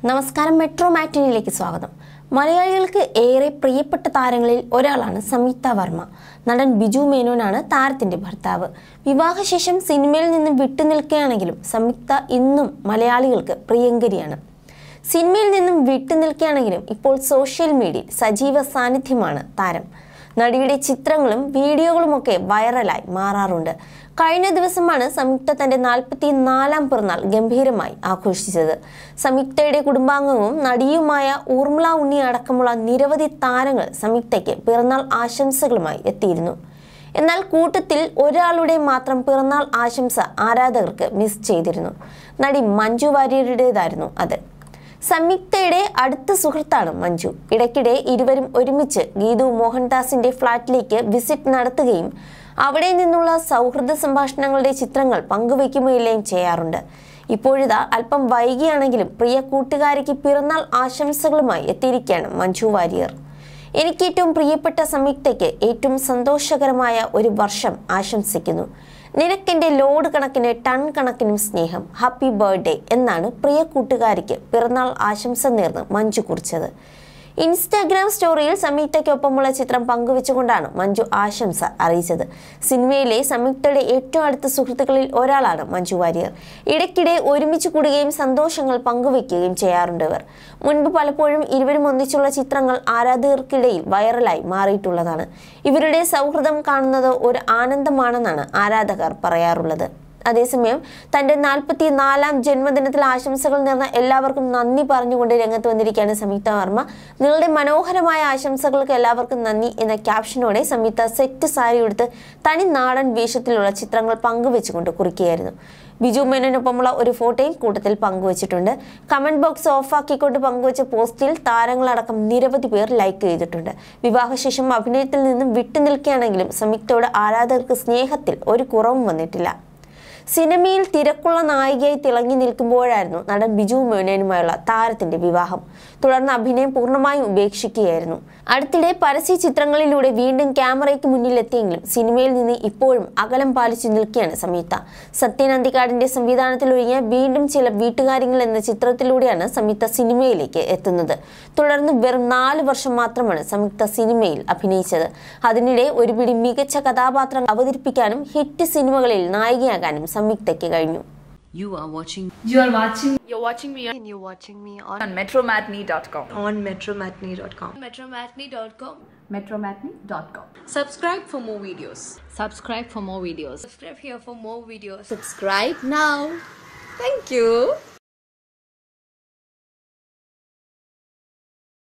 നമസ്കാരം മെട്രോ മാറ്റിനിലേക്ക് സ്വാഗതം മലയാളികൾക്ക് ഏറെ പ്രിയപ്പെട്ട താരങ്ങളിൽ ഒരാളാണ് സംയുക്ത വർമ്മ നടൻ ബിജു മേനോനാണ് താരത്തിന്റെ ഭർത്താവ് വിവാഹശേഷം സിനിമയിൽ നിന്ന് വിട്ടുനിൽക്കുകയാണെങ്കിലും സംയുക്ത ഇന്നും മലയാളികൾക്ക് പ്രിയങ്കരിയാണ് സിനിമയിൽ നിന്നും വിട്ടുനിൽക്കുകയാണെങ്കിലും ഇപ്പോൾ സോഷ്യൽ മീഡിയയിൽ സജീവ സാന്നിധ്യമാണ് താരം നടിയുടെ ചിത്രങ്ങളും വീഡിയോകളുമൊക്കെ വൈറലായി മാറാറുണ്ട് കഴിഞ്ഞ ദിവസമാണ് സംയുക്ത തന്റെ നാൽപ്പത്തി നാലാം പിറന്നാൾ ഗംഭീരമായി ആഘോഷിച്ചത് സംയുക്തയുടെ കുടുംബാംഗവും നടിയുമായ ഊർമിള ഉണ്ണി അടക്കമുള്ള നിരവധി താരങ്ങൾ സംയുക്തയ്ക്ക് പിറന്നാൾ ആശംസകളുമായി എത്തിയിരുന്നു എന്നാൽ കൂട്ടത്തിൽ ഒരാളുടെ മാത്രം പിറന്നാൾ ആശംസ ആരാധകർക്ക് മിസ് ചെയ്തിരുന്നു നടി മഞ്ജു വാര്യരുടേതായിരുന്നു അത് സംയുക്തയുടെ അടുത്ത സുഹൃത്താണ് മഞ്ജു ഇടയ്ക്കിടെ ഇരുവരും ഒരുമിച്ച് ഗീതു മോഹൻദാസിന്റെ ഫ്ളാറ്റിലേക്ക് വിസിറ്റ് നടത്തുകയും അവിടെ നിന്നുള്ള സൗഹൃദ സംഭാഷണങ്ങളുടെ ചിത്രങ്ങൾ പങ്കുവയ്ക്കുകയും ചെയ്യാറുണ്ട് ഇപ്പോഴിതാ അല്പം വൈകിയാണെങ്കിലും പ്രിയ കൂട്ടുകാരിക്ക് പിറന്നാൾ ആശംസകളുമായി എത്തിയിരിക്കുകയാണ് മഞ്ജു വാര്യർ എനിക്ക് ഏറ്റവും പ്രിയപ്പെട്ട സംയുക്തയ്ക്ക് ഏറ്റവും സന്തോഷകരമായ ഒരു വർഷം ആശംസിക്കുന്നു നിനക്കെന്റെ ലോഡ് കണക്കിന് ടൺ കണക്കിനും സ്നേഹം ഹാപ്പി ബർത്ത്ഡേ എന്നാണ് പ്രിയ കൂട്ടുകാരിക്ക് പിറന്നാൾ ആശംസ നേർന്ന് മഞ്ജു കുറിച്ചത് ഇൻസ്റ്റാഗ്രാം സ്റ്റോറിയിൽ സംയുക്തയ്ക്കൊപ്പമുള്ള ചിത്രം പങ്കുവെച്ചുകൊണ്ടാണ് മഞ്ജു ആശംസ അറിയിച്ചത് സിനിമയിലെ സംയുക്തയുടെ ഏറ്റവും അടുത്ത സുഹൃത്തുക്കളിൽ ഒരാളാണ് മഞ്ജു വാര്യർ ഇടയ്ക്കിടെ ഒരുമിച്ച് കൂടുകയും സന്തോഷങ്ങൾ പങ്കുവെക്കുകയും ചെയ്യാറുണ്ട് ഇവർ മുൻപ് പലപ്പോഴും ഇരുവരും ഒന്നിച്ചുള്ള ചിത്രങ്ങൾ ആരാധകർക്കിടയിൽ വൈറലായി മാറിയിട്ടുള്ളതാണ് ഇവരുടെ സൗഹൃദം കാണുന്നത് ഒരു ആനന്ദമാണെന്നാണ് ആരാധകർ പറയാറുള്ളത് അതേസമയം തന്റെ നാൽപ്പത്തി നാലാം ജന്മദിനത്തിൽ ആശംസകൾ നേർന്ന എല്ലാവർക്കും നന്ദി പറഞ്ഞുകൊണ്ട് രംഗത്ത് വന്നിരിക്കുകയാണ് സംയുക്ത വർമ്മ നിങ്ങളുടെ മനോഹരമായ ആശംസകൾക്ക് എല്ലാവർക്കും നന്ദി എന്ന ക്യാപ്ഷനോടെ സംയുക്ത സെറ്റ് സാരി എടുത്ത് തനി നാടൻ വേഷത്തിലുള്ള ചിത്രങ്ങൾ പങ്കുവെച്ചുകൊണ്ട് കുറിക്കുകയായിരുന്നു ബിജു മേനോനൊപ്പമുള്ള ഒരു ഫോട്ടോയും കൂട്ടത്തിൽ പങ്കുവച്ചിട്ടുണ്ട് കമന്റ് ബോക്സ് ഓഫാക്കിക്കൊണ്ട് പങ്കുവച്ച പോസ്റ്റിൽ താരങ്ങളടക്കം നിരവധി പേർ ലൈക്ക് ചെയ്തിട്ടുണ്ട് വിവാഹശേഷം അഭിനയത്തിൽ നിന്നും വിട്ടുനിൽക്കുകയാണെങ്കിലും സംയുക്തയോട് ആരാധകർക്ക് സ്നേഹത്തിൽ ഒരു കുറവും വന്നിട്ടില്ല സിനിമയിൽ തിരക്കുള്ള നായികയായി തിളങ്ങി നിൽക്കുമ്പോഴായിരുന്നു നടൻ ബിജു മേനോനുമായുള്ള താരത്തിന്റെ വിവാഹം തുടർന്ന് അഭിനയം പൂർണ്ണമായും ഉപേക്ഷിക്കുകയായിരുന്നു അടുത്തിടെ പരസ്യ ചിത്രങ്ങളിലൂടെ വീണ്ടും ക്യാമറയ്ക്ക് മുന്നിലെത്തിയെങ്കിലും സിനിമയിൽ നിന്ന് ഇപ്പോഴും അകലം പാലിച്ചു നിൽക്കുകയാണ് സംയുക്ത സത്യൻ അന്തിക്കാടിന്റെ സംവിധാനത്തിൽ ഒരുങ്ങിയ വീണ്ടും ചില വീട്ടുകാര്യങ്ങൾ എന്ന ചിത്രത്തിലൂടെയാണ് സംയുക്ത സിനിമയിലേക്ക് എത്തുന്നത് തുടർന്ന് വെറും നാല് വർഷം മാത്രമാണ് സംയുക്ത സിനിമയിൽ അഭിനയിച്ചത് അതിനിടെ ഒരു പിടി മികച്ച കഥാപാത്രം അവതരിപ്പിക്കാനും ഹിറ്റ് സിനിമകളിൽ നായികയാകാനും സംയുക്തയ്ക്ക് കഴിഞ്ഞു You are watching You are watching You're watching me on, and you're watching me on, on metromatney.com. on metromatney.com. metromatney.com. Metromatney.com. Subscribe for more videos. subscribe for more videos Subscribe here for more videos. Subscribe now. Thank you.